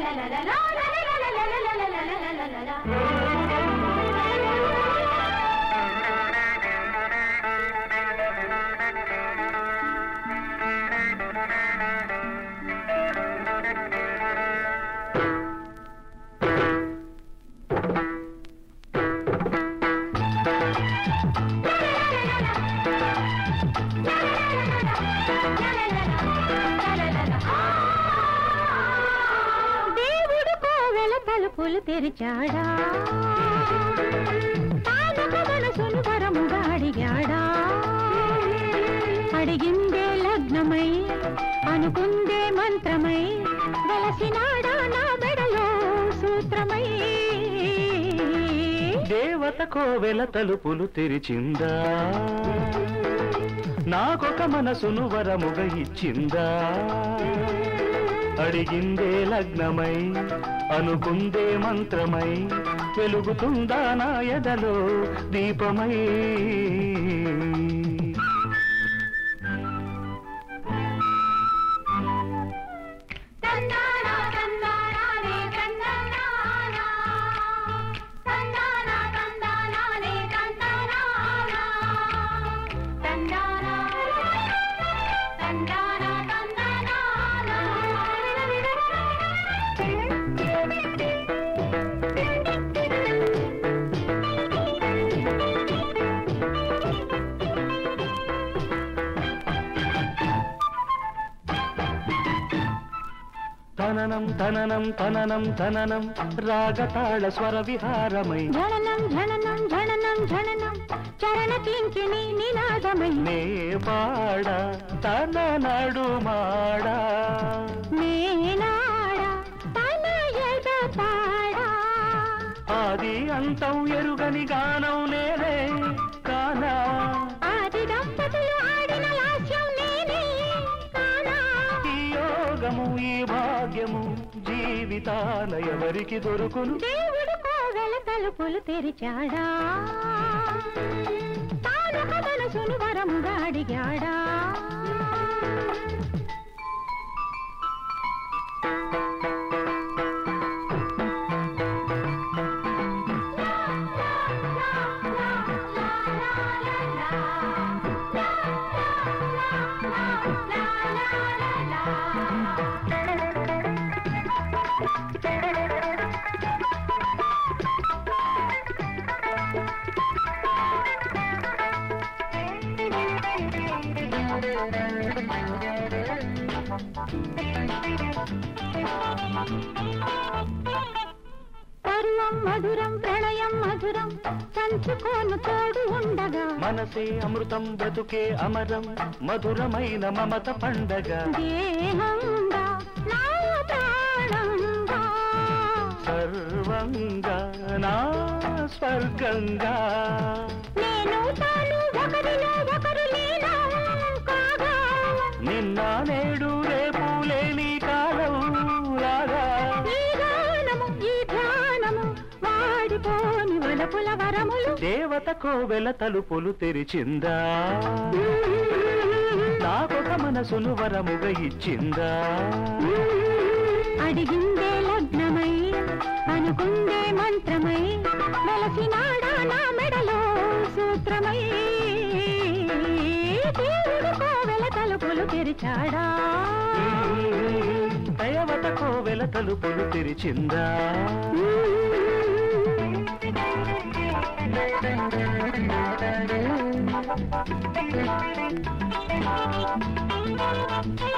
దేవుడు కోవెల తలుపులు తెరిచాడా తానొక మనసును వరముగా అడిగాడా అడిగిందే లగ్నమై అనుకుందే మంత్రమై వెలసినాడా నా మెడలో సూత్రమై దేవత కోవెల తలుపులు తెరిచిందా నాకొక మనసును వరముగా ఇచ్చిందా అడిగిందే లగ్నమై అనుకుందే మంత్రమై వెలుగుతుందా నా ఎదలో దీపమై తందానా తందానానే తందనానా తందానా తందానానే తందనానా తందానా తందానా తననం తననం తననం తననం రాగతాళ స్వర విహారమై ఝననం ఝననం ఝననం ఝననం చరణ కింకిణి నినాదమై నే పాడ తన నడుమాడా నేనాడా తన ఎద పాడా ఆది అంతం ఎరుగని గానం నేనే కానా ఆది దంపతులు ఆడిన లాస్యం నేనే కానా ఈ యోగము ఈ భాగ్యము జీవితాన ఎవరికి దొరుకును దేవుడు కోవెల తలుపులు తెరిచాడా తానొక మనసును వరముగా అడిగాడా పరువం మధురం ప్రణయం మధురం సంచుకోను తోడు ఉండగా మనసే అమృతం బ్రతుకే అమరం మధురమైన మమత పండగ దేహంగా నా ప్రాణంగా సర్వంగా నా స్వర్గంగా నేను తాను ఒకరిలో ఒకరు లీనం కాగా నిన్న నేడు రేపు లేని కాలం రాగా ఈ గానము ఈ ధ్యానము వాడిపోని వలపుల వరములు దేవత కోవెల తలుపులు తెరిచిందా నాకొక మనసును వరముగా ఇచ్చిందా అడిగిందే లగ్నమై అనుకుందే మంత్రమై వెలసినాడా నా మెడలో సూత్రమై దేవుడు కోవెల తలుపులు తెరిచాడా దేవత కోవెల తలుపులు తెరిచిందా Thank you.